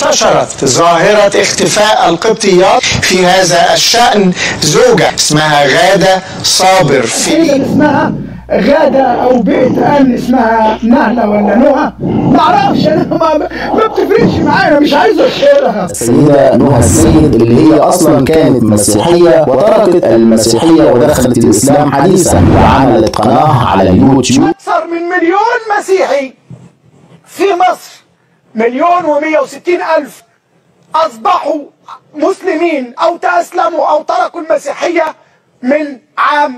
انتشرت ظاهرة اختفاء القبطيات في هذا الشأن زوجة اسمها غادة صابر في السيدة اللي اسمها غادة أو بيت أمن اسمها نهلة ولا نهى معرفش أنا ما, ما بتفرقش معايا مش عايز أشهرها السيدة نهى السيد اللي هي أصلا كانت مسيحية وتركت المسيحية ودخلت الإسلام حديثا وعملت قناة على اليوتيوب أكثر من مليون مسيحي في مصر مليون ومية وستين ألف أصبحوا مسلمين أو تأسلموا أو تركوا المسيحية من عام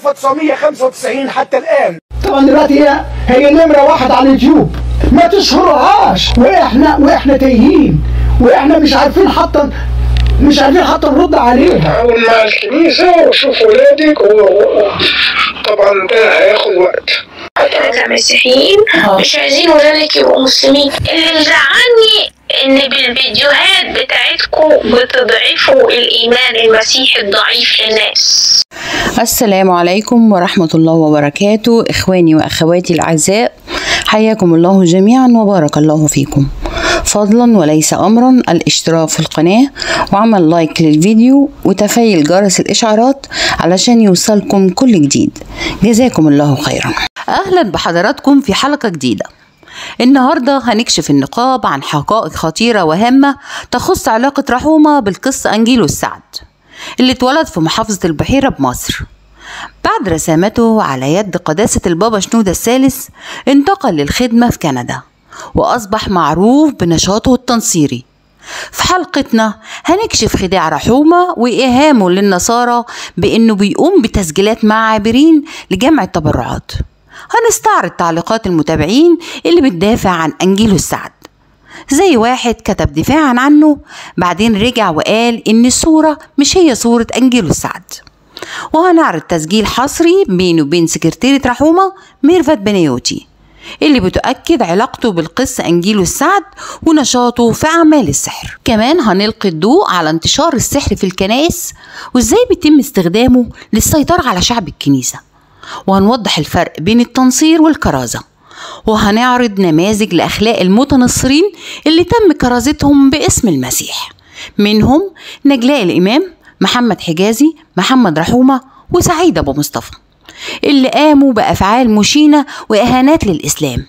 1995 حتى الآن طبعا دلوقتي هي هي نمرة واحد على اليوتيوب ما تشهرهاش واحنا واحنا تايهين واحنا مش عارفين حتى مش عارفين حتى نرد عليها حاول مع الكنيسة وشوف ولادك وطبعا ده هياخد وقت احنا كمسيحيين مش عايزين ولادك يبقوا مسلمين اللي مزعلني ان بالفيديوهات بتاعتكم بتضعفوا الايمان المسيحي الضعيف للناس السلام عليكم ورحمة الله وبركاته إخواني وأخواتي الأعزاء حياكم الله جميعا وبارك الله فيكم فضلا وليس أمرا الاشتراك في القناة وعمل لايك للفيديو وتفعيل جرس الإشعارات علشان يوصلكم كل جديد جزاكم الله خيرا أهلا بحضراتكم في حلقة جديدة النهاردة هنكشف النقاب عن حقائق خطيرة وهامة تخص علاقة رحومة بالقس أنجيلو السعد اللي اتولد في محافظة البحيرة بمصر بعد رسامته على يد قداسة البابا شنودة الثالث انتقل للخدمة في كندا وأصبح معروف بنشاطه التنصيري في حلقتنا هنكشف خداع رحومة وإيهامه للنصارى بإنه بيقوم بتسجيلات مع عابرين لجمع التبرعات هنستعرض تعليقات المتابعين اللي بتدافع عن أنجيلو السعد زي واحد كتب دفاعا عنه بعدين رجع وقال إن الصورة مش هي صورة أنجيلو السعد وهنعرض تسجيل حصري بينه وبين سكرتيرة رحومة ميرفت بنيوتي اللي بتؤكد علاقته بالقس أنجيلو السعد ونشاطه في أعمال السحر كمان هنلقي الضوء على انتشار السحر في الكنائس وإزاي بيتم استخدامه للسيطرة على شعب الكنيسة وهنوضح الفرق بين التنصير والكرازة وهنعرض نماذج لأخلاق المتنصرين اللي تم كرازتهم باسم المسيح منهم نجلاء الإمام محمد حجازي محمد رحومة وسعيد أبو مصطفى اللي قاموا بأفعال مشينة وإهانات للإسلام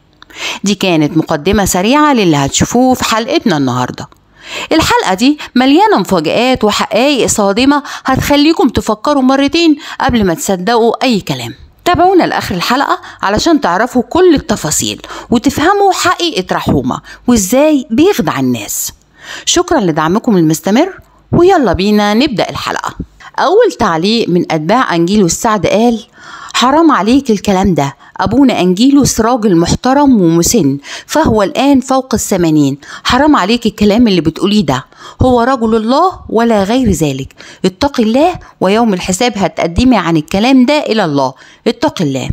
دي كانت مقدمة سريعة للي هتشوفوه في حلقتنا النهاردة الحلقة دي مليانة مفاجآت وحقائق صادمة هتخليكم تفكروا مرتين قبل ما تصدقوا أي كلام تابعونا لآخر الحلقة علشان تعرفوا كل التفاصيل وتفهموا حقيقة رحومة وإزاي بيخدع الناس شكرا لدعمكم المستمر ويلا بينا نبدأ الحلقة أول تعليق من أتباع أنجيلو السعد قال حرام عليك الكلام ده أبونا أنجيلوس راجل محترم ومسن فهو الآن فوق الثمانين حرام عليك الكلام اللي بتقوليه ده هو رجل الله ولا غير ذلك اتق الله ويوم الحساب هتقدمي عن الكلام ده إلى الله اتق الله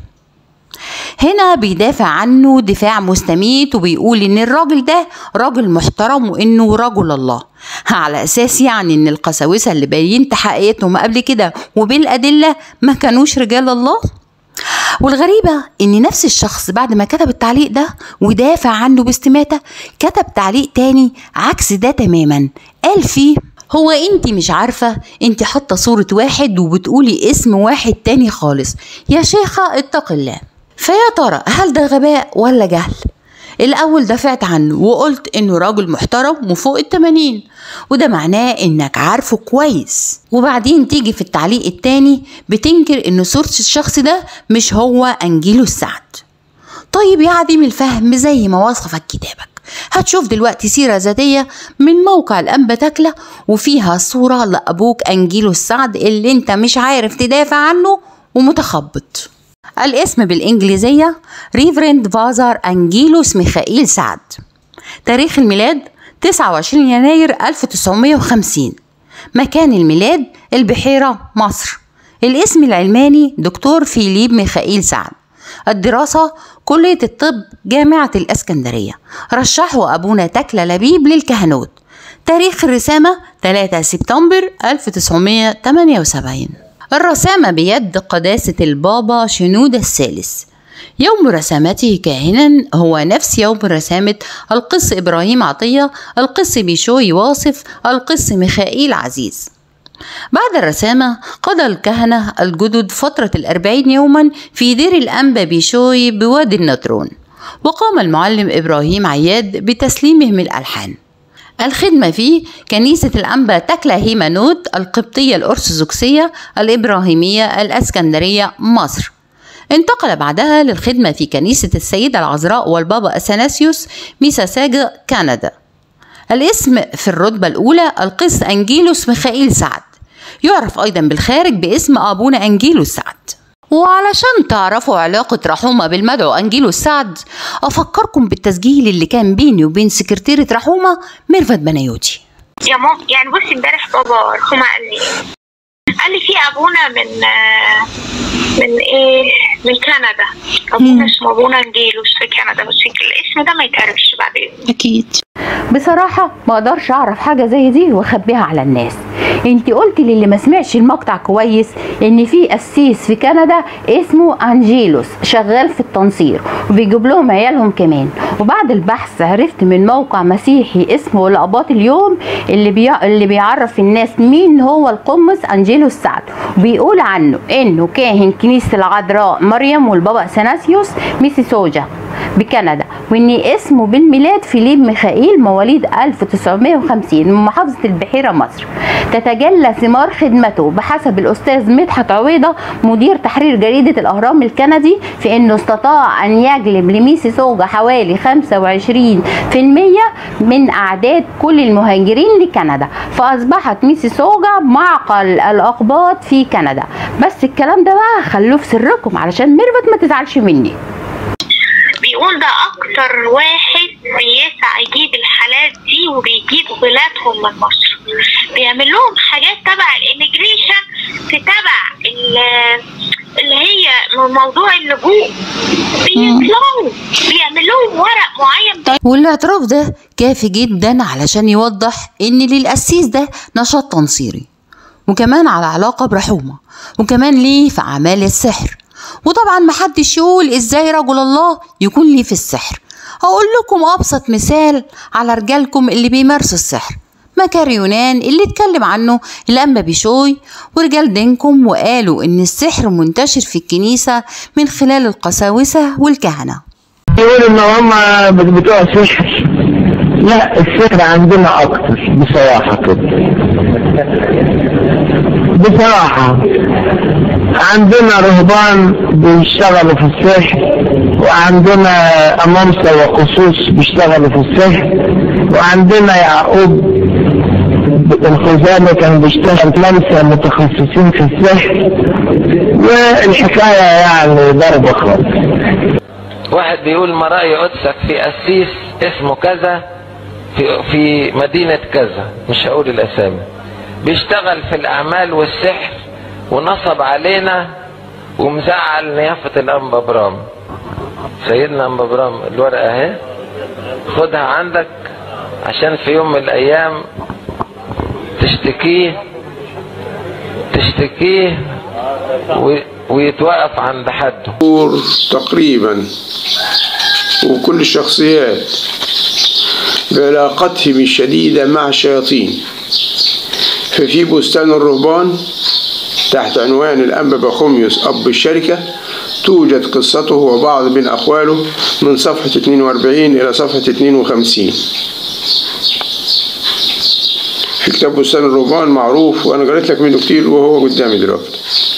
هنا بيدافع عنه دفاع مستميت وبيقول ان الراجل ده راجل محترم وانه رجل الله على اساس يعني ان القساوسه اللي بينت حقيقتهم قبل كده وبالادله ما كانوش رجال الله والغريبة إن نفس الشخص بعد ما كتب التعليق ده ودافع عنه باستماتة كتب تعليق تاني عكس ده تماما قال فيه هو انت مش عارفة انت حاطة صورة واحد وبتقولي اسم واحد تاني خالص يا شيخة اتق الله فيا ترى هل ده غباء ولا جهل الأول دافعت عنه وقلت إنه راجل محترم وفوق التمانين وده معناه إنك عارفه كويس وبعدين تيجي في التعليق التاني بتنكر إن صورة الشخص ده مش هو أنجيلو السعد طيب يا عديم الفهم زي ما وصفك كتابك هتشوف دلوقتي سيرة ذاتية من موقع الأنبا تكلة وفيها صورة لأبوك أنجيلو السعد اللي انت مش عارف تدافع عنه ومتخبط الاسم بالإنجليزية ريفرند فازار أنجيلوس ميخائيل سعد تاريخ الميلاد 29 يناير 1950 مكان الميلاد البحيرة مصر الاسم العلماني دكتور فيليب ميخائيل سعد الدراسة كلية الطب جامعة الإسكندرية رشحه أبونا تكلة لبيب للكهنوت تاريخ الرسامة 3 سبتمبر 1978 الرسامة بيد قداسة البابا شنودة الثالث يوم رسامته كاهنا هو نفس يوم رسامة القس إبراهيم عطية القس بيشوي واصف القس ميخائيل عزيز بعد الرسامة قضى الكهنة الجدد فترة الأربعين يوما في دير الأنبا بيشوي بوادي النطرون وقام المعلم إبراهيم عياد بتسليمهم الألحان الخدمة في كنيسة الأنبا تكلا هيمانوت القبطية الأرثوذكسية الإبراهيمية الأسكندرية مصر انتقل بعدها للخدمة في كنيسة السيدة العذراء والبابا أثناسيوس ميساساجا كندا الاسم في الرتبة الأولى القس أنجيلوس ميخائيل سعد يعرف أيضا بالخارج باسم أبونا أنجيلوس سعد وعلشان تعرفوا علاقة رحومة بالمدعو أنجيلوس سعد أفكركم بالتسجيل اللي كان بيني وبين سكرتيرة رحومة ميرفت بنايوتي يا ماما يعني بصي امبارح بابا رحمة قال لي قال لي في ابونا من آه، من ايه من كندا ابونا اسمه ابونا انجيلوس في كندا بس الاسم ده ما يتعرفش بعدين أكيد بصراحة ما اقدرش اعرف حاجة زي دي واخبيها على الناس انت قلتي للي ما سمعش المقطع كويس ان في قسيس في كندا اسمه انجيلوس شغال في التنصير وبيجيب لهم عيالهم كمان وبعد البحث عرفت من موقع مسيحي اسمه لقبات اليوم اللي بي... اللي بيعرف الناس مين هو القمص انجيلوس سعد وبيقول عنه انه كاهن كنيسة العذراء مريم والبابا اثناسيوس ميسيسوجا بكندا وان اسمه بالميلاد فيليب ميخائيل مواليد 1950 من محافظة البحيرة مصر تتجلى ثمار خدمته بحسب الأستاذ مدحت عويضة مدير تحرير جريدة الأهرام الكندي في أنه استطاع أن يجلب لميسيسوجا حوالي 25% من أعداد كل المهاجرين لكندا فأصبحت ميسيسوجا معقل الأقباط في كندا بس الكلام ده بقى خلوه في سركم علشان ميرفت ما تزعلش مني بيقول ده اكتر واحد بيسعى يجيب الحالات دي وبيجيب ولادهم من مصر بيعمل لهم حاجات تبع الاميجريشن تتبع ال- اللي هي موضوع اللجوء بيطلعوا بيعمل لهم ورق معين والاعتراف ده كافي جدا علشان يوضح ان للقسيس ده نشاط تنصيري وكمان على علاقة برحومة وكمان ليه في أعمال السحر وطبعا محدش يقول ازاي رجل الله يكون ليه في السحر هقول لكم أبسط مثال على رجالكم اللي بيمارسوا السحر مكار يونان اللي اتكلم عنه الأنبا بيشوي ورجال دينكم وقالوا إن السحر منتشر في الكنيسة من خلال القساوسة والكهنة يقول ان هم بتوع السحر لا السحر عندنا اكتر بصراحة كده بصراحة عندنا رهبان بيشتغلوا في السحر وعندنا أمامسة وقصوص بيشتغلوا في السحر وعندنا يعقوب الخزامي كان بيشتغل لمسة متخصصين في السحر والحكاية يعني ضربة خالص واحد بيقول ما رأي قدسك في قسيس اسمه كذا في في مدينة كذا مش هقول الأسامي بيشتغل في الأعمال والسحر ونصب علينا ومزعل نيافة الأنبا برام سيدنا أنبا برام الورقة أهي خدها عندك عشان في يوم من الأيام تشتكيه تشتكيه و- ويتوقف عند حده دور تقريبا وكل الشخصيات بعلاقتهم الشديدة مع الشياطين ففي بستان الرهبان تحت عنوان الأنبا بخوميوس أب الشركة توجد قصته وبعض من أقواله من صفحة 42 إلى صفحة 52 في كتاب بستان الرهبان معروف وأنا قريت لك منه كتير وهو قدامي دلوقتي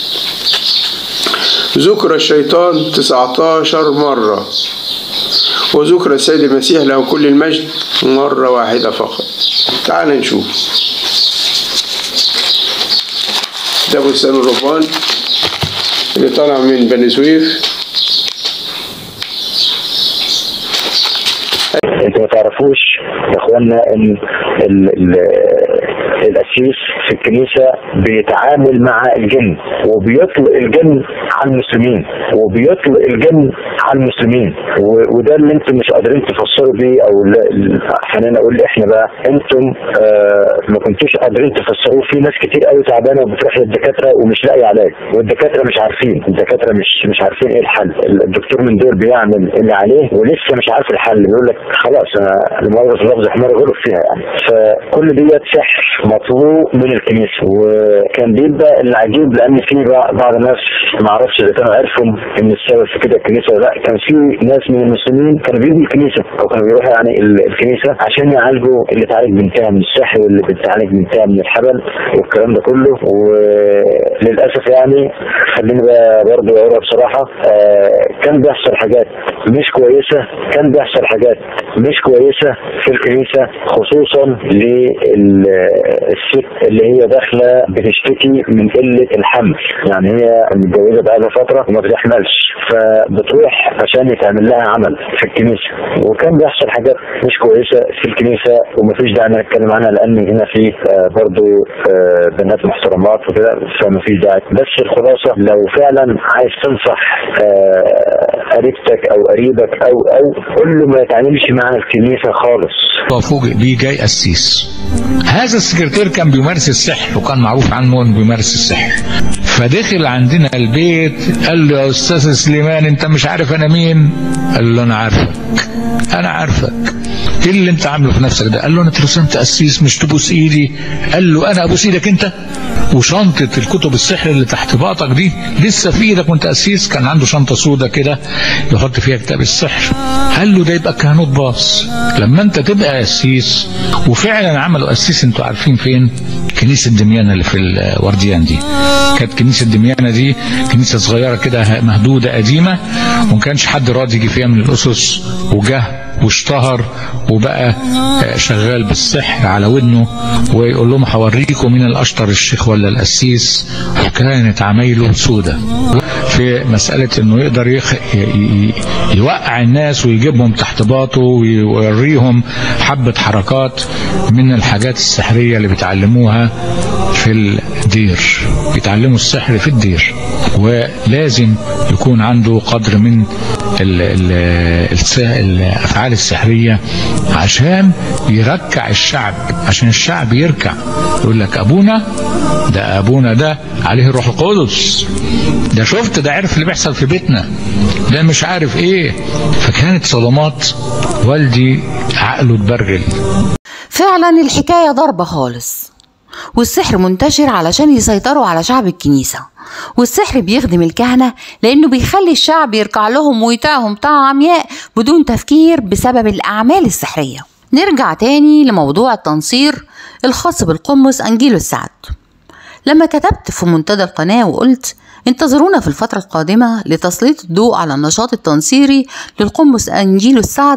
ذكر الشيطان 19 مرة وذكر السيد المسيح له كل المجد مرة واحدة فقط تعال نشوف ده بستان الرهبان اللي طالع من بني سويف انتوا ما تعرفوش يا اخوانا ان ال- ال- القسيس في الكنيسه بيتعامل مع الجن وبيطلق الجن على المسلمين وبيطلق الجن على المسلمين و- وده اللي انتم مش قادرين تفسروا بيه او لا- ال- خلينا اقول احنا بقى انتم آه ما كنتوش قادرين تفسروه في ناس كتير قوي تعبانه وبتروح للدكاتره ومش لاقي علاج والدكاتره مش عارفين الدكاتره مش مش عارفين ايه الحل الدكتور من دول بيعمل اللي عليه ولسه مش عارف الحل بيقول لك خلاص انا المؤاخذه في اللفظ حمار غلط فيها يعني فكل ديت سحر مطلوب من الكنيسه وكان بيبقى العجيب لان في بع- بعض الناس ما اعرفش اذا كانوا عرفوا ان السبب في كده الكنيسه ولا لا كان في ناس من المسلمين كانوا بيجوا الكنيسه او كانوا بيروحوا يعني ال- الكنيسه عشان يعالجوا اللي تعالج بنتها من السحر واللي بتعالج بنتها من الحبل والكلام ده كله وللاسف يعني خليني بقى برضه اقولها بصراحه آه، كان بيحصل حاجات مش كويسه كان بيحصل حاجات مش كويسه في الكنيسه خصوصا للست اللي هي داخله بتشتكي من قله الحمل يعني هي متجوزه بقالها فتره وما بتحملش فبتروح عشان يتعمل لها عمل في الكنيسه وكان بيحصل حاجات مش كويسه في الكنيسه ومفيش داعي ان أنا اتكلم عنها لان هنا في آه، برضو آه، بنات محترمات وكده فمفيش داعي بس الخلاصه لو فعلا عايز تنصح آه، قريبتك او قريبك او او قول له ما يتعاملش مع الكنيسه خالص وفوجئ بيه جاي قسيس هذا السكرتير كان بيمارس السحر وكان معروف عنه انه بيمارس السحر فدخل عندنا البيت قال له يا استاذ سليمان انت مش عارف انا مين قال له انا عارفك انا عارفك ايه اللي انت عامله في نفسك ده قال له انا اترسمت قسيس مش تبوس ايدي قال له انا ابوس ايدك انت وشنطة الكتب السحر اللي تحت باطك دي لسه في ايدك وانت قسيس كان عنده شنطة سودة كده يحط فيها كتاب السحر قال له ده يبقى كهنوت باص لما انت تبقى قسيس وفعلا عملوا قسيس انتوا عارفين فين كنيسة دميانة اللي في الورديان دي كانت كنيسة دميانة دي كنيسة صغيرة كده مهدودة قديمة وما كانش حد راضي يجي فيها من الأسس وجه واشتهر وبقى آه، شغال بالسحر على ودنه ويقول لهم هوريكم مين الاشطر الشيخ ولا القسيس وكانت عمايله سودة في مسألة انه يقدر يخ... ي... ي... يوقع الناس ويجيبهم تحت باطه ويوريهم حبة حركات من الحاجات السحرية اللي بيتعلموها في الدير بيتعلموا السحر في الدير ولازم يكون عنده قدر من ال ال الس- الافعال السحريه عشان يركع الشعب عشان الشعب يركع يقول لك ابونا ده ابونا ده عليه الروح القدس ده شفت ده عرف اللي بيحصل في بيتنا ده مش عارف ايه فكانت صدمات والدي عقله اتبرجل فعلا الحكاية ضربة خالص والسحر منتشر علشان يسيطروا على شعب الكنيسة والسحر بيخدم الكهنة لأنه بيخلي الشعب يركع لهم ويطيعهم طاعة عمياء بدون تفكير بسبب الأعمال السحرية نرجع تاني لموضوع التنصير الخاص بالقمص أنجيلو السعد لما كتبت في منتدى القناة وقلت انتظرونا في الفترة القادمة لتسليط الضوء على النشاط التنصيري للقمص أنجيلو السعد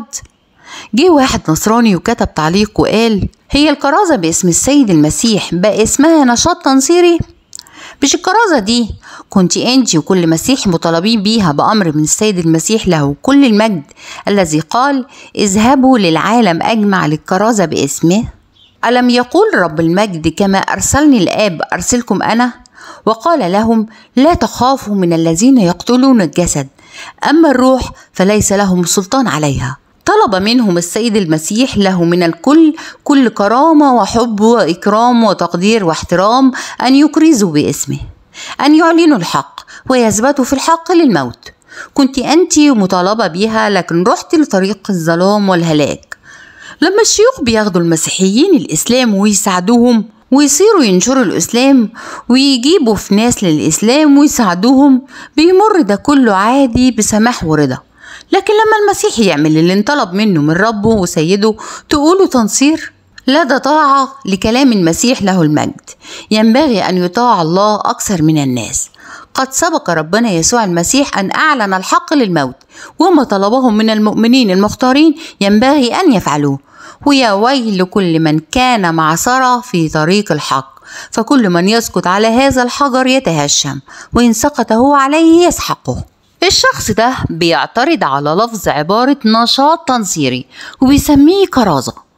جه واحد نصراني وكتب تعليق وقال هي الكرازة باسم السيد المسيح بقى اسمها نشاط تنصيري مش الكرازة دي كنت انت وكل مسيحي مطالبين بيها بأمر من السيد المسيح له كل المجد الذي قال اذهبوا للعالم أجمع للكرازة باسمه ألم يقول رب المجد كما أرسلني الآب أرسلكم أنا وقال لهم لا تخافوا من الذين يقتلون الجسد أما الروح فليس لهم سلطان عليها طلب منهم السيد المسيح له من الكل كل كرامة وحب وإكرام وتقدير واحترام أن يكرزوا باسمه أن يعلنوا الحق ويثبتوا في الحق للموت كنت أنت مطالبة بها لكن رحت لطريق الظلام والهلاك لما الشيوخ بياخدوا المسيحيين الإسلام ويساعدوهم ويصيروا ينشروا الإسلام ويجيبوا في ناس للإسلام ويساعدوهم بيمر ده كله عادي بسماح ورضا لكن لما المسيح يعمل اللي انطلب منه من ربه وسيده تقولوا تنصير لا ده طاعة لكلام المسيح له المجد ينبغي أن يطاع الله أكثر من الناس قد سبق ربنا يسوع المسيح أن أعلن الحق للموت وما طلبه من المؤمنين المختارين ينبغي أن يفعلوه ويا ويل لكل من كان معصرة في طريق الحق فكل من يسقط على هذا الحجر يتهشم وإن سقط هو عليه يسحقه الشخص ده بيعترض على لفظ عبارة نشاط تنصيري وبيسميه كرازة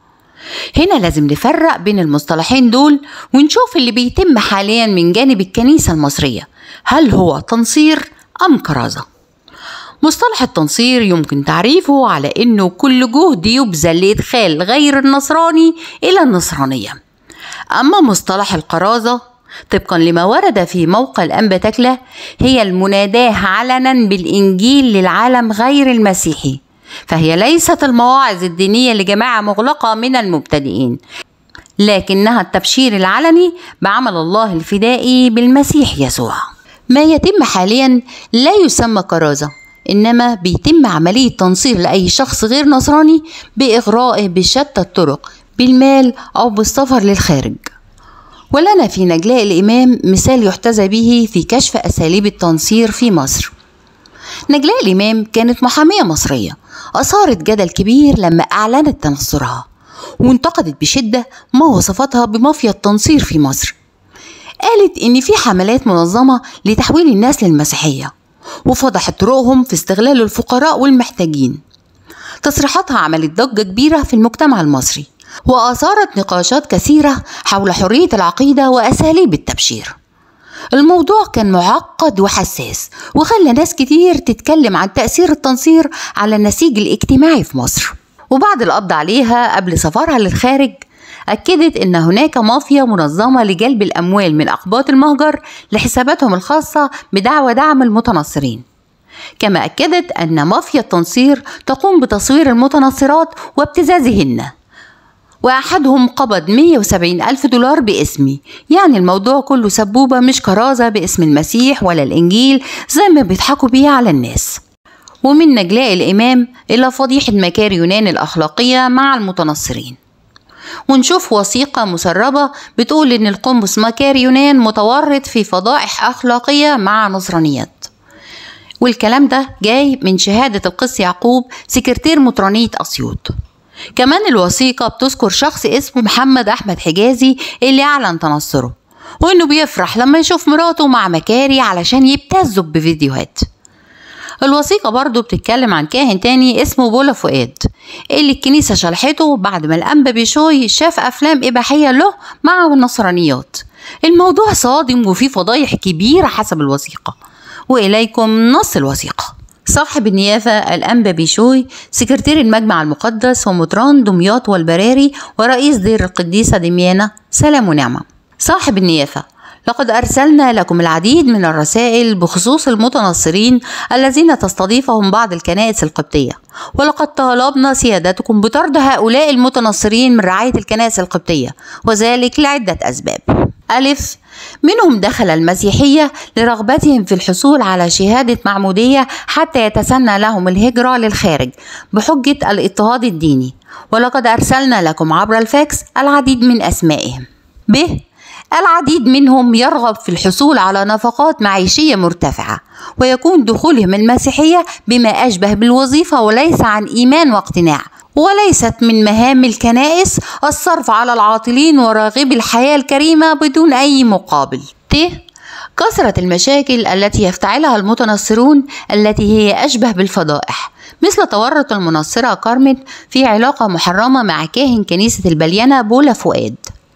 هنا لازم نفرق بين المصطلحين دول ونشوف اللي بيتم حاليا من جانب الكنيسة المصرية هل هو تنصير أم كرازة مصطلح التنصير يمكن تعريفه على انه كل جهد يبذل لادخال غير النصراني الى النصرانيه اما مصطلح القرازه طبقا لما ورد في موقع الانبا تكله هي المناداه علنا بالانجيل للعالم غير المسيحي فهي ليست المواعظ الدينيه لجماعه مغلقه من المبتدئين لكنها التبشير العلني بعمل الله الفدائي بالمسيح يسوع ما يتم حاليا لا يسمى كرازه إنما بيتم عملية تنصير لأي شخص غير نصراني بإغرائه بشتى الطرق بالمال أو بالسفر للخارج ولنا في نجلاء الإمام مثال يحتذى به في كشف أساليب التنصير في مصر نجلاء الإمام كانت محامية مصرية أثارت جدل كبير لما أعلنت تنصرها وانتقدت بشدة ما وصفتها بمافيا التنصير في مصر قالت إن في حملات منظمة لتحويل الناس للمسيحية وفضحت طرقهم في استغلال الفقراء والمحتاجين تصريحاتها عملت ضجة كبيرة في المجتمع المصري وأثارت نقاشات كثيرة حول حرية العقيدة وأساليب التبشير الموضوع كان معقد وحساس وخلى ناس كتير تتكلم عن تأثير التنصير على النسيج الاجتماعي في مصر وبعد القبض عليها قبل سفرها للخارج أكدت أن هناك مافيا منظمة لجلب الأموال من أقباط المهجر لحساباتهم الخاصة بدعوى دعم المتنصرين كما أكدت أن مافيا التنصير تقوم بتصوير المتنصرات وابتزازهن وأحدهم قبض 170 ألف دولار باسمي يعني الموضوع كله سبوبة مش كرازة باسم المسيح ولا الإنجيل زي ما بيضحكوا بيه على الناس ومن نجلاء الإمام إلى فضيحة مكار يونان الأخلاقية مع المتنصرين ونشوف وثيقة مسربة بتقول إن القنبس مكار يونان متورط في فضائح أخلاقية مع نصرانيات والكلام ده جاي من شهادة القس يعقوب سكرتير مطرانية أسيوط كمان الوثيقة بتذكر شخص اسمه محمد أحمد حجازي اللي أعلن تنصره وإنه بيفرح لما يشوف مراته مع مكاري علشان يبتزوا بفيديوهات الوثيقة برضو بتتكلم عن كاهن تاني اسمه بولا فؤاد اللي الكنيسة شلحته بعد ما الأنبا بيشوي شاف أفلام إباحية له مع النصرانيات الموضوع صادم وفيه فضايح كبيرة حسب الوثيقة وإليكم نص الوثيقة صاحب النيافة الأنبا بيشوي سكرتير المجمع المقدس ومطران دمياط والبراري ورئيس دير القديسة دميانة سلام ونعمة صاحب النيافة لقد أرسلنا لكم العديد من الرسائل بخصوص المتنصرين الذين تستضيفهم بعض الكنائس القبطية ولقد طالبنا سيادتكم بطرد هؤلاء المتنصرين من رعاية الكنائس القبطية وذلك لعدة أسباب ألف منهم دخل المسيحية لرغبتهم في الحصول على شهادة معمودية حتى يتسنى لهم الهجرة للخارج بحجة الاضطهاد الديني ولقد أرسلنا لكم عبر الفاكس العديد من أسمائهم ب العديد منهم يرغب في الحصول على نفقات معيشية مرتفعة ويكون دخولهم المسيحية بما أشبه بالوظيفة وليس عن إيمان واقتناع وليست من مهام الكنائس الصرف على العاطلين وراغبي الحياة الكريمة بدون أي مقابل ت كثرة المشاكل التي يفتعلها المتنصرون التي هي أشبه بالفضائح مثل تورط المنصرة كارمن في علاقة محرمة مع كاهن كنيسة البليانة بولا فؤاد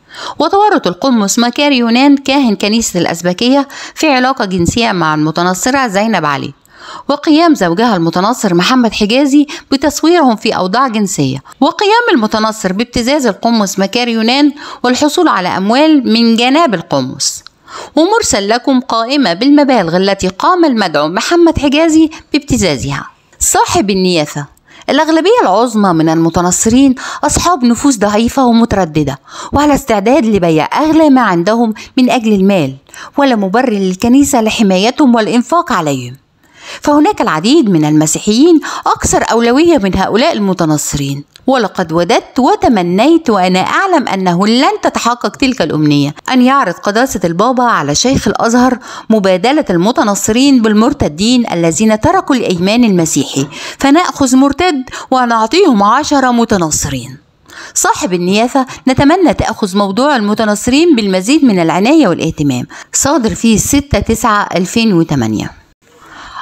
وتورط القمص مكار يونان كاهن كنيسة الأزبكية في علاقة جنسية مع المتنصرة زينب علي وقيام زوجها المتنصر محمد حجازي بتصويرهم في أوضاع جنسية وقيام المتنصر بابتزاز القمص مكار يونان والحصول على أموال من جناب القمص ومرسل لكم قائمة بالمبالغ التي قام المدعو محمد حجازي بابتزازها صاحب النيافة الأغلبية العظمى من المتنصرين أصحاب نفوس ضعيفة ومترددة وعلى استعداد لبيع أغلى ما عندهم من أجل المال ولا مبرر للكنيسة لحمايتهم والإنفاق عليهم فهناك العديد من المسيحيين أكثر أولوية من هؤلاء المتنصرين ولقد وددت وتمنيت وأنا أعلم أنه لن تتحقق تلك الأمنية أن يعرض قداسة البابا على شيخ الأزهر مبادلة المتنصرين بالمرتدين الذين تركوا الإيمان المسيحي فنأخذ مرتد ونعطيهم عشرة متنصرين صاحب النيافة نتمنى تأخذ موضوع المتنصرين بالمزيد من العناية والاهتمام صادر فيه 6 9 2008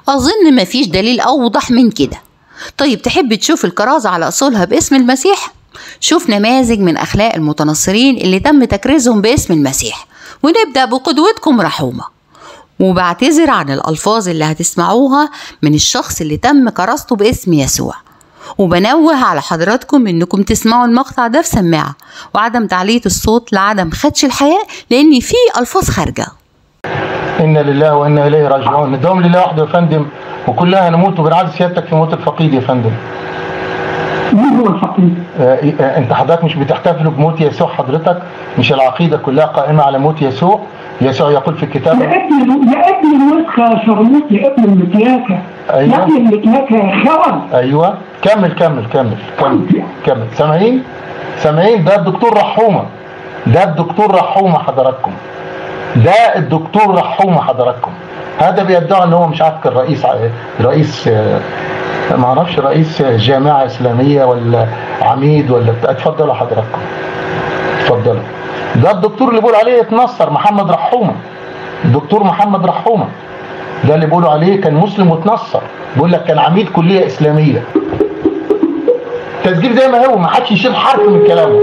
أظن مفيش دليل أوضح من كده طيب تحب تشوف الكرازة على أصولها باسم المسيح؟ شوف نماذج من أخلاق المتنصرين اللي تم تكريسهم باسم المسيح ونبدأ بقدوتكم رحومة وبعتذر عن الألفاظ اللي هتسمعوها من الشخص اللي تم كراسته باسم يسوع وبنوه على حضراتكم انكم تسمعوا المقطع ده في سماعة وعدم تعلية الصوت لعدم خدش الحياة لان في الفاظ خارجة إنا لله وإنا إليه راجعون ندوم لله وحده يا فندم وكلها نموت وبنعاد سيادتك في موت الفقيد يا فندم مين هو الفقيد؟ آه، آه، انت حضرتك مش بتحتفلوا بموت يسوع حضرتك مش العقيدة كلها قائمة على موت يسوع يسوع يقول في الكتاب يا ابن يا ابن الوسخة يا شرموط يا ابن المتياكة يا أيوة. ابن المتياكة يا خون ايوه كمل كمل كمل كمل كمل سامعين سامعين ده الدكتور رحومه ده الدكتور رحومه حضراتكم ده الدكتور رحومه حضراتكم هذا بيدعي ان هو مش عارف كان رئيس ع- رئيس آه، ما اعرفش رئيس جامعه اسلاميه ولا عميد ولا بتاع اتفضلوا حضراتكم اتفضلوا ده الدكتور اللي بيقول عليه اتنصر محمد رحومه الدكتور محمد رحومه ده اللي بيقولوا عليه كان مسلم واتنصر بيقول لك كان عميد كليه اسلاميه تسجيل زي ما هو ما حدش يشيل حرف من كلامه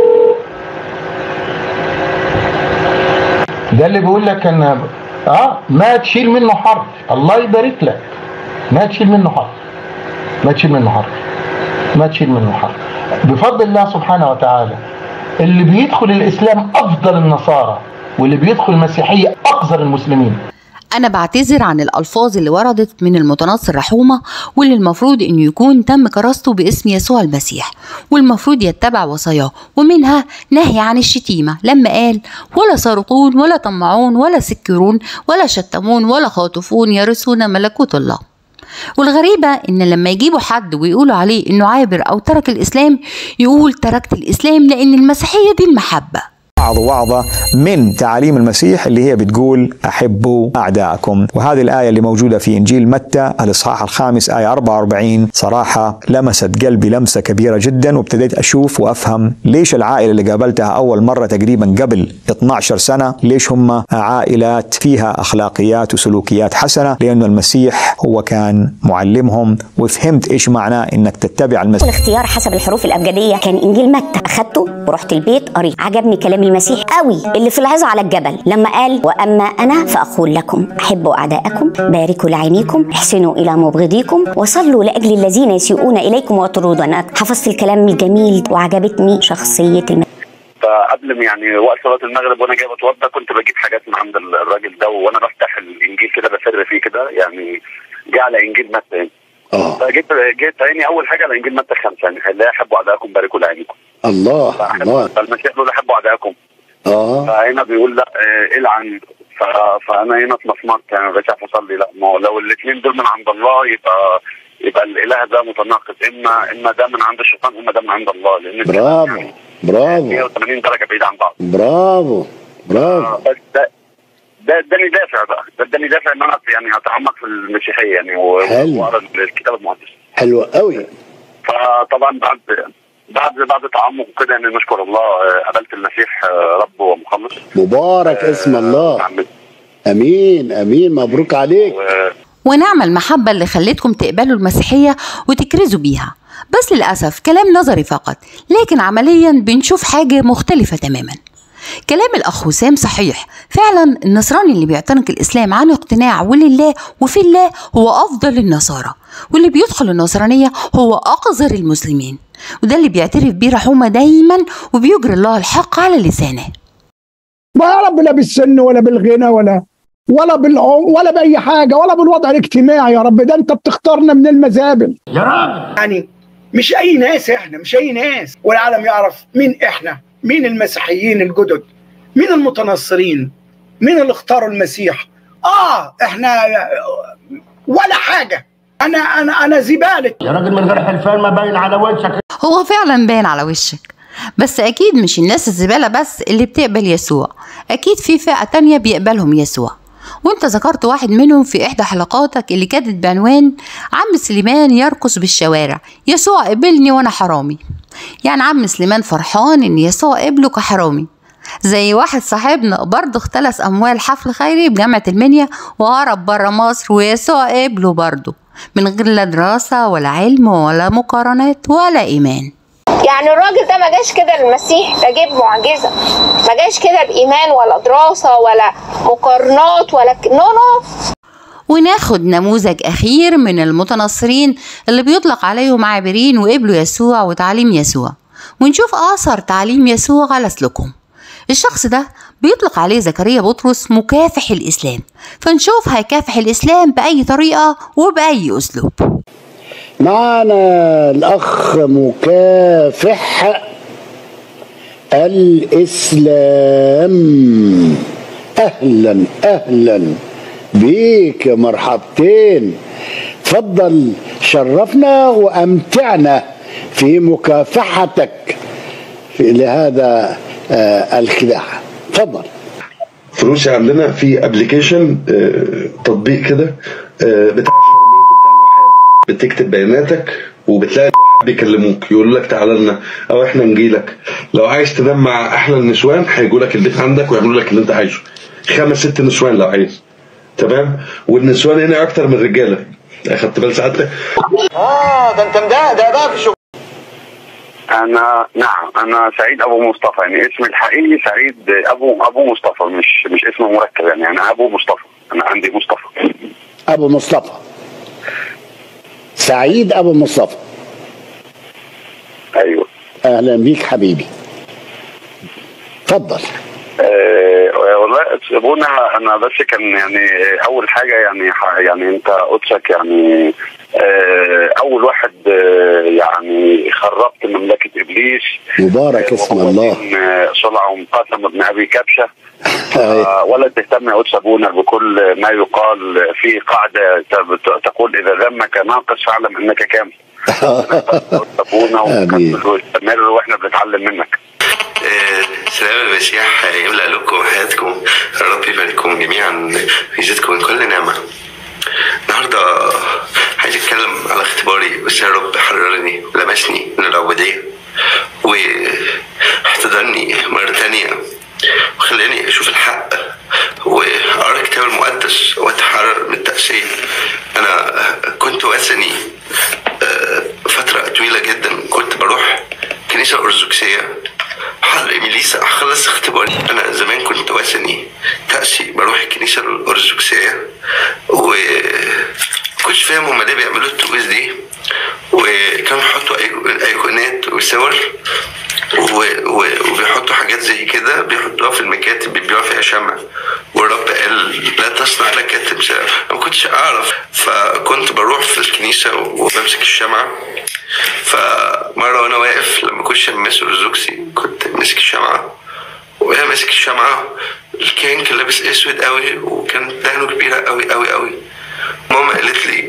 ده اللي بيقول لك ان اه ما تشيل منه حرف الله يبارك لك ما تشيل منه حرف ما تشيل منه حرف ما تشيل منه حرف بفضل الله سبحانه وتعالى اللي بيدخل الاسلام افضل النصارى واللي بيدخل المسيحيه اقذر المسلمين أنا بعتذر عن الألفاظ اللي وردت من المتنصر رحومة واللي المفروض إنه يكون تم كراسته باسم يسوع المسيح والمفروض يتبع وصاياه ومنها نهي عن الشتيمة لما قال ولا سارقون ولا طمعون ولا سكرون ولا شتمون ولا خاطفون يرثون ملكوت الله والغريبة إن لما يجيبوا حد ويقولوا عليه إنه عابر أو ترك الإسلام يقول تركت الإسلام لأن المسيحية دي المحبة بعض وعظة من تعاليم المسيح اللي هي بتقول أحبوا أعداءكم وهذه الآية اللي موجودة في إنجيل متى الإصحاح الخامس آية 44 صراحة لمست قلبي لمسة كبيرة جدا وابتديت أشوف وأفهم ليش العائلة اللي قابلتها أول مرة تقريبا قبل 12 سنة ليش هم عائلات فيها أخلاقيات وسلوكيات حسنة لأنه المسيح هو كان معلمهم وفهمت إيش معناه إنك تتبع المسيح الاختيار حسب الحروف الابجديه كان انجيل متى اخدته ورحت البيت قريت عجبني كلام المسيح قوي اللي في العظه على الجبل لما قال واما انا فاقول لكم احبوا اعداءكم باركوا لعينيكم احسنوا الى مبغضيكم وصلوا لاجل الذين يسيئون اليكم ويطردونك حفظت الكلام الجميل وعجبتني شخصيه المسيح فقبل ما يعني وقت صلاه المغرب وانا جاي بتوضى كنت بجيب حاجات من عند الراجل ده وانا بفتح الانجيل كده بفر فيه كده يعني جه على انجيل متى يعني اه فجيت جيت عيني اول حاجه على انجيل متى خمسه يعني لا يحبوا اعدائكم باركوا لعينيكم الله الله فالمسيح بيقول احبوا اعدائكم اه فهنا بيقول لا آه، العن ف- فانا هنا اتمسمرت يعني مش عارف اصلي لا ما هو لو الاثنين دول من عند الله يبقى يبقى الاله ده متناقض اما اما ده من عند الشيطان اما ده من عند الله لان برافو برافو 180 درجه بعيد عن بعض برافو برافو بس ده ده اداني دافع بقى ده اداني دافع ان انا يعني اتعمق في المسيحيه يعني و- حلو. واقرا الكتاب المقدس حلو قوي فطبعا بعد بعد بعد تعمق كده يعني نشكر الله آه، قابلت المسيح آه، رب ومخلص مبارك اسم الله امين امين مبروك عليك ونعم المحبة اللي خلتكم تقبلوا المسيحية وتكرزوا بيها بس للأسف كلام نظري فقط لكن عمليا بنشوف حاجة مختلفة تماما كلام الأخ وسام صحيح فعلا النصراني اللي بيعتنق الإسلام عن اقتناع ولله وفي الله هو أفضل النصارى واللي بيدخل النصرانية هو أقذر المسلمين وده اللي بيعترف بيه رحومة دايما وبيجري الله الحق على لسانه ما يا رب لا بالسن ولا بالغنى ولا ولا بالعم ولا باي حاجه ولا بالوضع الاجتماعي يا رب ده انت بتختارنا من المزابل يا راجل يعني مش اي ناس احنا مش اي ناس والعالم يعرف مين احنا مين المسيحيين الجدد مين المتنصرين مين اللي اختاروا المسيح اه احنا ولا حاجه انا انا انا زباله يا راجل من غير حلفان ما باين على وشك هو فعلا باين على وشك بس أكيد مش الناس الزبالة بس اللي بتقبل يسوع أكيد في فئة تانية بيقبلهم يسوع وانت ذكرت واحد منهم في إحدى حلقاتك اللي كانت بعنوان عم سليمان يرقص بالشوارع يسوع قبلني وأنا حرامي يعني عم سليمان فرحان إن يسوع قبله كحرامي زي واحد صاحبنا برضه اختلس أموال حفل خيري بجامعة المنيا وهرب برا مصر ويسوع قبله برضه من غير لا دراسة ولا علم ولا مقارنات ولا إيمان يعني الراجل ده ما جاش كده للمسيح ده جيب معجزه ما جاش كده بايمان ولا دراسه ولا مقارنات ولا ك... نو نو وناخد نموذج أخير من المتنصرين اللي بيطلق عليهم عابرين وقبلوا يسوع وتعليم يسوع ونشوف آثار تعليم يسوع على سلوكهم الشخص ده بيطلق عليه زكريا بطرس مكافح الإسلام فنشوف هيكافح الإسلام بأي طريقة وبأي أسلوب معنا الأخ مكافح الإسلام أهلا أهلا بيك يا مرحبتين تفضل شرفنا وأمتعنا في مكافحتك في لهذا آه الخداع تفضل في روسيا عندنا في ابلكيشن تطبيق كده آه، بتاع الشراميط وبتاع اللوحات بتكتب بياناتك وبتلاقي اللوحات بيكلموك يقولوا لك تعالى لنا او احنا نجي لك لو عايز تنام مع احلى النسوان هيجوا لك البيت عندك ويعملوا لك اللي انت عايزه خمس ست نسوان لو عايز تمام والنسوان هنا اكتر من الرجاله اخدت بال سعادتك اه ده انت ده ده ده في شغل انا نعم انا سعيد ابو مصطفى يعني اسمي الحقيقي سعيد ابو ابو مصطفى مش مش اسم مركب يعني انا ابو مصطفى انا عندي مصطفى أبو مصطفى سعيد أبو مصطفى ايوه أهلا بيك حبيبي تفضل آه والله ابونا انا بس كان يعني اول حاجه يعني ح- يعني انت قدسك يعني آه اول واحد آه يعني خربت مملكه ابليس مبارك اسم الله آه، صلع قاسم ابن ابي كبشه آه، ولا تهتم يا قدس ابونا بكل ما يقال في قاعده ت- تقول اذا ذمك ناقص فاعلم انك كامل ابونا وكمل واستمر واحنا بنتعلم منك سلام المسيح يملأ لكم حياتكم الرب يبارككم جميعا ويزيدكم من كل نعمة النهاردة عايز أتكلم على اختباري بس يا رب حررني ولمسني من العبودية واحتضني مرة تانية وخلاني أشوف الحق وأقرأ الكتاب المقدس وأتحرر من التأثير أنا كنت وثني آه، فترة طويلة جدا كنت بروح كنيسة أرثوذكسية حل إميليسا أخلص اختباري أنا زمان كنت وثني تأسي بروح الكنيسة الأرثوذكسية و كنتش فاهم هما ليه بيعملوا الطقوس دي وكانوا يحطوا أيقو- أيقونات وصور و- و- وبيحطوا حاجات زي كده بيحطوها في المكاتب بيبيعوا فيها شمع والرب قال لا تصنع لك تمثال أنا ما كنتش أعرف فكنت بروح في الكنيسة وبمسك الشمعة فمرة وأنا واقف لما كنت شماس أرثوذكسي كنت ماسك الشمعة وأنا ماسك الشمعة الكاهن كان لابس أسود قوي وكان دهنه كبيرة قوي قوي قوي ماما قالت لي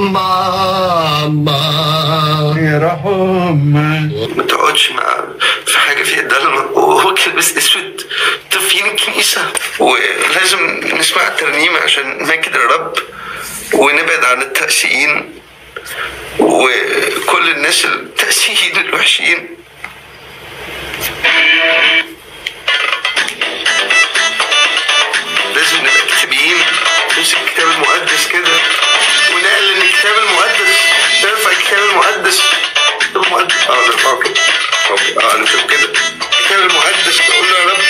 بابا ما تقعدش مع في حاجة فيها ضلمة وهو كان لابس أسود طب فين الكنيسة ولازم نسمع الترنيمة عشان نمجد الرب ونبعد عن التأسيين وكل الناس التأسيين الوحشين لازم نبقى كتابيين نمسك الكتاب المقدس كده ونعلن الكتاب المقدس نرفع الكتاب المقدس الكتاب المقدس اه نرفعه كده اوكي اه نشوف كده الكتاب المقدس نقول له يا رب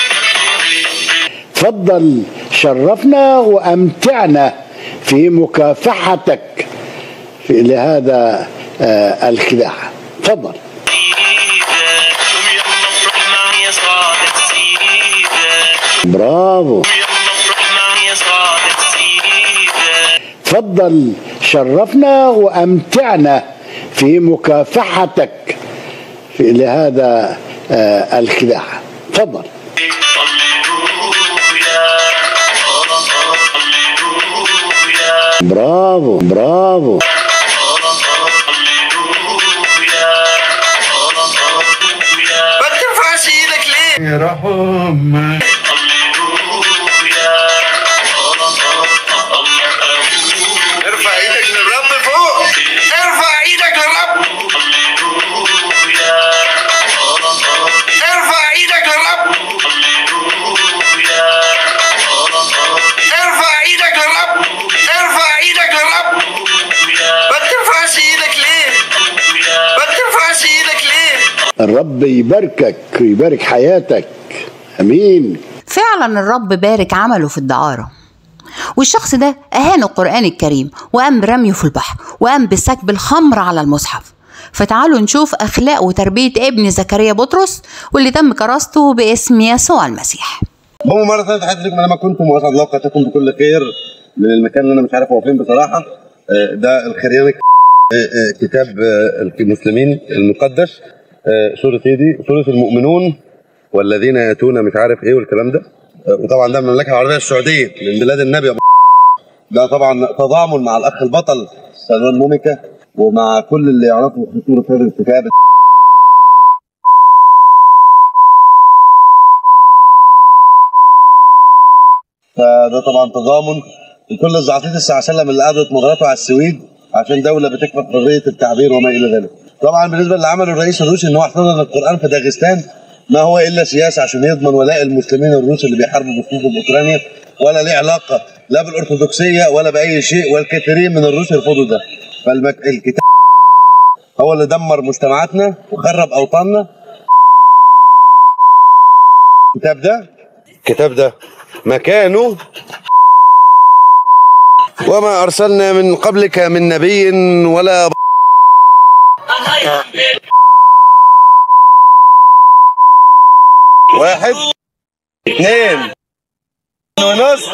تفضل شرفنا وأمتعنا في مكافحتك في لهذا آه الخداع تفضل برافو تفضل شرفنا وأمتعنا في مكافحتك في لهذا آه الخداع تفضل برافو برافو ما ترفعش ايدك ليه؟ يا رحمة ارفع ايدك للرب فوق ارفع ايدك للرب ارفع ايدك للرب ارفع ايدك للرب ارفع ايدك للرب ما ترفعش ايدك ليه؟ ما ترفعش ايدك ليه؟ الرب يباركك ويبارك حياتك امين فعلا الرب بارك عمله في الدعارة والشخص ده أهان القرآن الكريم وقام برميه في البحر وقام بسكب الخمر على المصحف فتعالوا نشوف أخلاق وتربية ابن زكريا بطرس واللي تم كراسته باسم يسوع المسيح هم مرة ثانية تحياتي لكم أينما كنتم وأسعد الله اوقاتكم بكل خير من المكان اللي أنا مش عارف هو فين بصراحة آه، ده الخريان الك- آه، آه، كتاب آه، المسلمين المقدس آه، سورة إيه دي؟ سورة المؤمنون والذين يأتون مش عارف إيه والكلام ده آه، وطبعا ده من المملكة العربية السعودية من بلاد النبي أبو ده طبعا تضامن مع الأخ البطل سلمان موميكا ومع كل اللي يعرفوا خطورة هذا الكتاب فده طبعا تضامن لكل الزعاطيط الساعة سلم اللي قعدوا يتمرطوا على السويد عشان دولة بتكفر حرية التعبير وما إلى ذلك. طبعا بالنسبة اللي عمله الرئيس الروسي إن هو احتضن القرآن في داغستان ما هو إلا سياسة عشان يضمن ولاء المسلمين الروس اللي بيحاربوا بصفوف أوكرانيا ولا ليه علاقة لا بالأرثوذكسية ولا بأي شيء والكثيرين من الروس يرفضوا ده. فالكتاب هو اللي دمر مجتمعاتنا وخرب أوطاننا. الكتاب ده الكتاب ده مكانه وما أرسلنا من قبلك من نبي ولا واحد اثنين ونص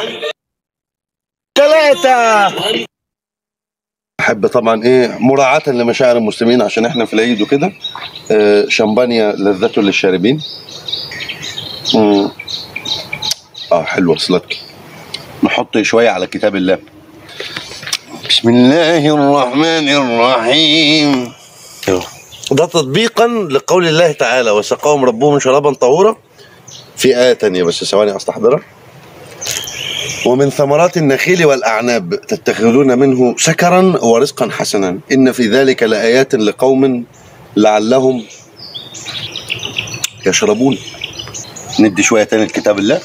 ثلاثة أحب طبعا إيه مراعاة لمشاعر المسلمين عشان إحنا في العيد وكده آه، شمبانيا لذة للشاربين مم. اه حلوة سلطة نحط شوية على كتاب الله بسم الله الرحمن الرحيم ده تطبيقا لقول الله تعالى وسقاهم ربهم شرابا طهورا في آية تانية بس ثواني أستحضرها ومن ثمرات النخيل والأعناب تتخذون منه سكرا ورزقا حسنا إن في ذلك لآيات لقوم لعلهم يشربون ندي شوية تاني لكتاب الله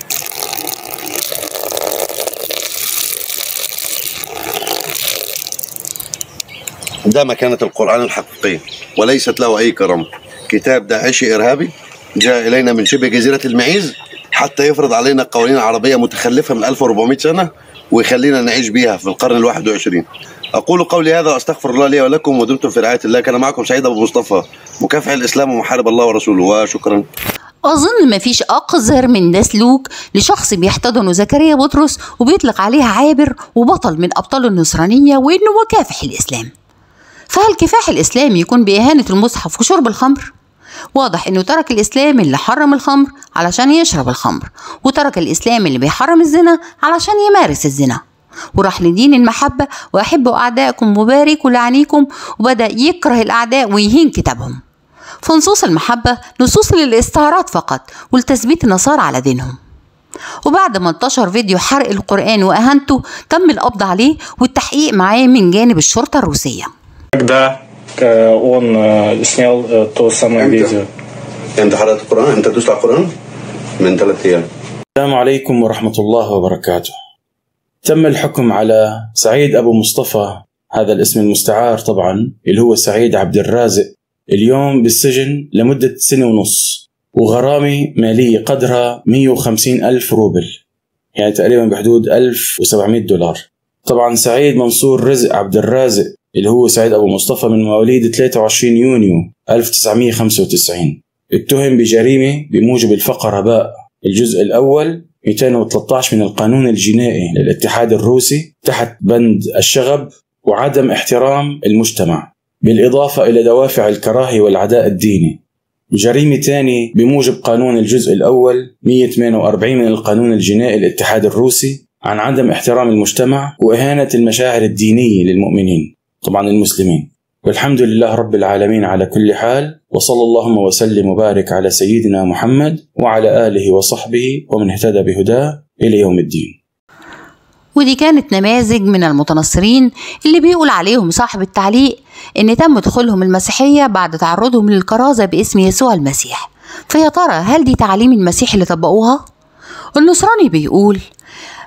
ده مكانة القرآن الحقيقية وليست له أي كرامة كتاب داعشي إرهابي جاء إلينا من شبه جزيرة المعيز حتى يفرض علينا قوانين عربية متخلفة من 1400 سنة ويخلينا نعيش بيها في القرن الواحد وعشرين أقول قولي هذا وأستغفر الله لي ولكم ودمتم في رعاية الله كان معكم سعيد أبو مصطفى مكافح الإسلام ومحارب الله ورسوله وشكرا أظن مفيش أقذر من ده سلوك لشخص بيحتضنه زكريا بطرس وبيطلق عليه عابر وبطل من أبطال النصرانية وإنه مكافح الإسلام فهل كفاح الإسلام يكون بإهانة المصحف وشرب الخمر؟ واضح إنه ترك الإسلام اللي حرم الخمر علشان يشرب الخمر وترك الإسلام اللي بيحرم الزنا علشان يمارس الزنا وراح لدين المحبة وأحبوا أعدائكم وباركوا لعنيكم وبدأ يكره الأعداء ويهين كتابهم فنصوص المحبة نصوص للاستعراض فقط ولتثبيت النصارى على دينهم وبعد ما انتشر فيديو حرق القرآن وأهانته تم القبض عليه والتحقيق معاه من جانب الشرطة الروسية Когда э, он э, снял э, то самое видео. أنت حرقت القرآن أنت دوست على القرآن من ثلاث أيام السلام عليكم ورحمة الله وبركاته. تم الحكم على سعيد أبو مصطفى هذا الاسم المستعار طبعا اللي هو سعيد عبد الرازق اليوم بالسجن لمدة سنة ونص وغرامة مالية قدرها 150 ألف روبل يعني تقريبا بحدود 1700 دولار طبعا سعيد منصور رزق عبد الرازق اللي هو سعيد أبو مصطفى من مواليد 23 يونيو 1995 اتهم بجريمة بموجب الفقرة باء الجزء الأول 213 من القانون الجنائي للاتحاد الروسي تحت بند الشغب وعدم احترام المجتمع بالإضافة إلى دوافع الكراهية والعداء الديني جريمة ثانية بموجب قانون الجزء الأول 148 من القانون الجنائي للاتحاد الروسي عن عدم احترام المجتمع وإهانة المشاعر الدينية للمؤمنين طبعا المسلمين والحمد لله رب العالمين على كل حال وصلى اللهم وسلم وبارك على سيدنا محمد وعلى آله وصحبه ومن اهتدى بهداه إلى يوم الدين ودي كانت نماذج من المتنصرين اللي بيقول عليهم صاحب التعليق إن تم دخولهم المسيحية بعد تعرضهم للكرازة باسم يسوع المسيح فيا ترى هل دي تعاليم المسيح اللي طبقوها؟ النصراني بيقول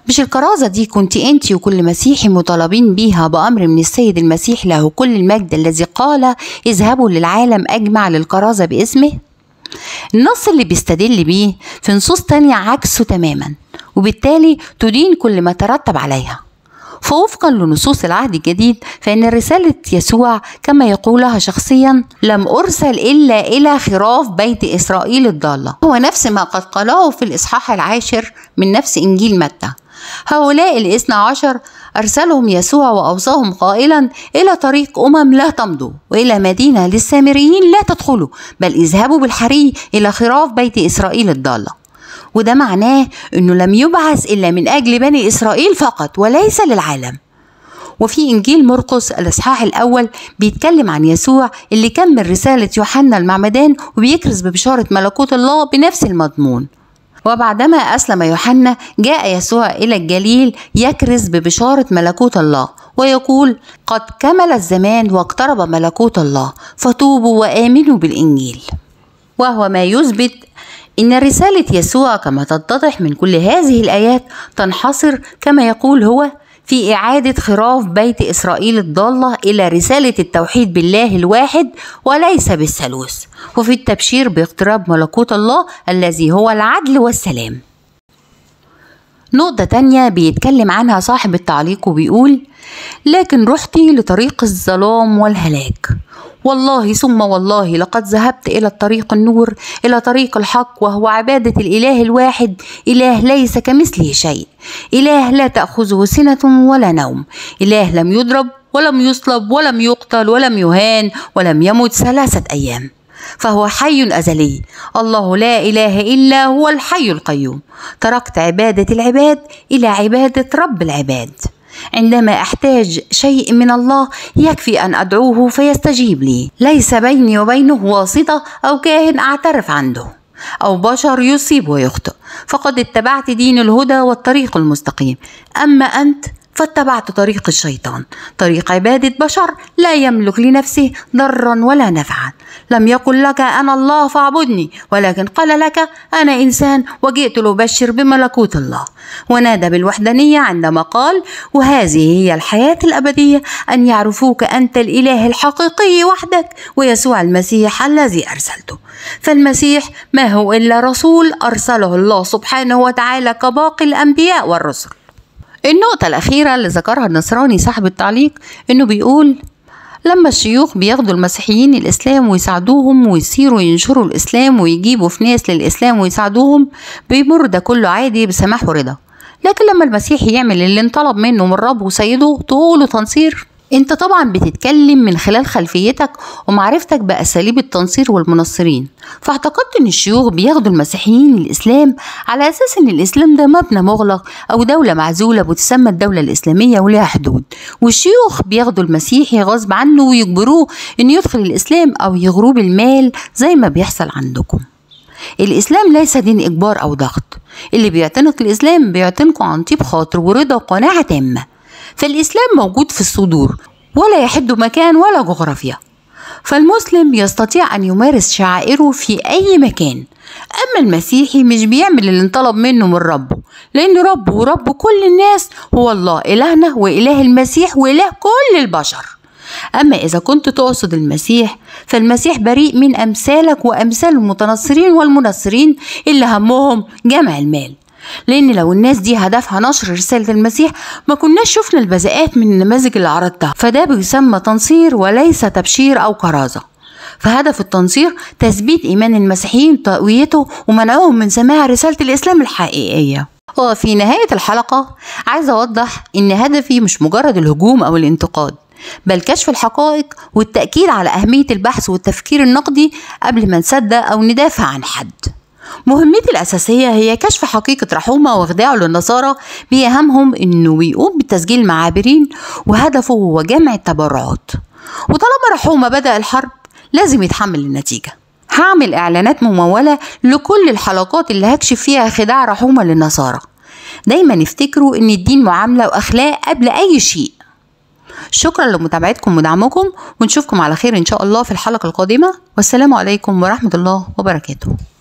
مش الكرازة دي كنت انت وكل مسيحي مطالبين بيها بأمر من السيد المسيح له كل المجد الذي قال اذهبوا للعالم أجمع للكرازة باسمه النص اللي بيستدل بيه في نصوص تانية عكسه تماما وبالتالي تدين كل ما ترتب عليها فوفقا لنصوص العهد الجديد فإن رسالة يسوع كما يقولها شخصيا لم أرسل إلا إلى خراف بيت إسرائيل الضالة هو نفس ما قد قاله في الإصحاح العاشر من نفس إنجيل متى هؤلاء الاثنى عشر أرسلهم يسوع وأوصاهم قائلا إلى طريق أمم لا تمضوا وإلى مدينة للسامريين لا تدخلوا بل اذهبوا بالحري إلى خراف بيت إسرائيل الضالة وده معناه انه لم يبعث الا من اجل بني اسرائيل فقط وليس للعالم وفي انجيل مرقس الاصحاح الاول بيتكلم عن يسوع اللي كمل رساله يوحنا المعمدان وبيكرز ببشاره ملكوت الله بنفس المضمون وبعدما اسلم يوحنا جاء يسوع الى الجليل يكرز ببشاره ملكوت الله ويقول قد كمل الزمان واقترب ملكوت الله فتوبوا وامنوا بالانجيل وهو ما يثبت إن رسالة يسوع كما تتضح من كل هذه الآيات تنحصر كما يقول هو في إعادة خراف بيت إسرائيل الضالة إلى رسالة التوحيد بالله الواحد وليس بالثالوث وفي التبشير باقتراب ملكوت الله الذي هو العدل والسلام نقطة تانية بيتكلم عنها صاحب التعليق وبيقول لكن رحتي لطريق الظلام والهلاك والله ثم والله لقد ذهبت إلى الطريق النور إلى طريق الحق وهو عبادة الإله الواحد إله ليس كمثله شيء إله لا تأخذه سنة ولا نوم إله لم يضرب ولم يصلب ولم يقتل ولم يهان ولم يمت ثلاثة أيام فهو حي أزلي الله لا إله إلا هو الحي القيوم تركت عبادة العباد إلى عبادة رب العباد عندما احتاج شيء من الله يكفي ان ادعوه فيستجيب لي ليس بيني وبينه واسطه او كاهن اعترف عنده او بشر يصيب ويخطئ فقد اتبعت دين الهدى والطريق المستقيم اما انت فاتبعت طريق الشيطان طريق عبادة بشر لا يملك لنفسه ضرا ولا نفعا لم يقل لك أنا الله فاعبدني ولكن قال لك أنا إنسان وجئت لأبشر بملكوت الله ونادى بالوحدانية عندما قال وهذه هي الحياة الأبدية أن يعرفوك أنت الإله الحقيقي وحدك ويسوع المسيح الذي أرسلته فالمسيح ما هو إلا رسول أرسله الله سبحانه وتعالى كباقي الأنبياء والرسل النقطة الأخيرة اللي ذكرها النصراني صاحب التعليق إنه بيقول لما الشيوخ بياخدوا المسيحيين الإسلام ويساعدوهم ويصيروا ينشروا الإسلام ويجيبوا في ناس للإسلام ويساعدوهم بيمر ده كله عادي بسماح ورضا لكن لما المسيحي يعمل اللي انطلب منه من رب وسيده تقوله تنصير انت طبعا بتتكلم من خلال خلفيتك ومعرفتك بأساليب التنصير والمنصرين فاعتقدت ان الشيوخ بياخدوا المسيحيين الاسلام على اساس ان الاسلام ده مبنى مغلق او دولة معزولة بتسمى الدولة الاسلامية ولها حدود والشيوخ بياخدوا المسيحي غصب عنه ويجبروه ان يدخل الاسلام او يغروه بالمال زي ما بيحصل عندكم الإسلام ليس دين إجبار أو ضغط اللي بيعتنق الإسلام بيعتنقه عن طيب خاطر ورضا وقناعة تامة فالإسلام موجود في الصدور ولا يحد مكان ولا جغرافيا فالمسلم يستطيع أن يمارس شعائره في أي مكان أما المسيحي مش بيعمل اللي انطلب منه من ربه لأن ربه ورب كل الناس هو الله إلهنا وإله المسيح وإله كل البشر أما إذا كنت تقصد المسيح فالمسيح بريء من أمثالك وأمثال المتنصرين والمنصرين اللي همهم جمع المال لأن لو الناس دي هدفها نشر رسالة المسيح ما كناش شفنا البذاءات من النماذج اللي عرضتها فده بيسمى تنصير وليس تبشير أو كرازة فهدف التنصير تثبيت إيمان المسيحيين وتقويته ومنعهم من سماع رسالة الإسلام الحقيقية وفي نهاية الحلقة عايزة أوضح إن هدفي مش مجرد الهجوم أو الانتقاد بل كشف الحقائق والتأكيد على أهمية البحث والتفكير النقدي قبل ما نصدق أو ندافع عن حد مهمتي الأساسية هي كشف حقيقة رحومة واخداعه للنصارى بيهمهم إنه بيقوم بتسجيل المعابرين وهدفه هو جمع التبرعات وطالما رحومة بدأ الحرب لازم يتحمل النتيجة هعمل إعلانات ممولة لكل الحلقات اللي هكشف فيها خداع رحومة للنصارى دايما افتكروا إن الدين معاملة وأخلاق قبل أي شيء شكرا لمتابعتكم ودعمكم ونشوفكم على خير إن شاء الله في الحلقة القادمة والسلام عليكم ورحمة الله وبركاته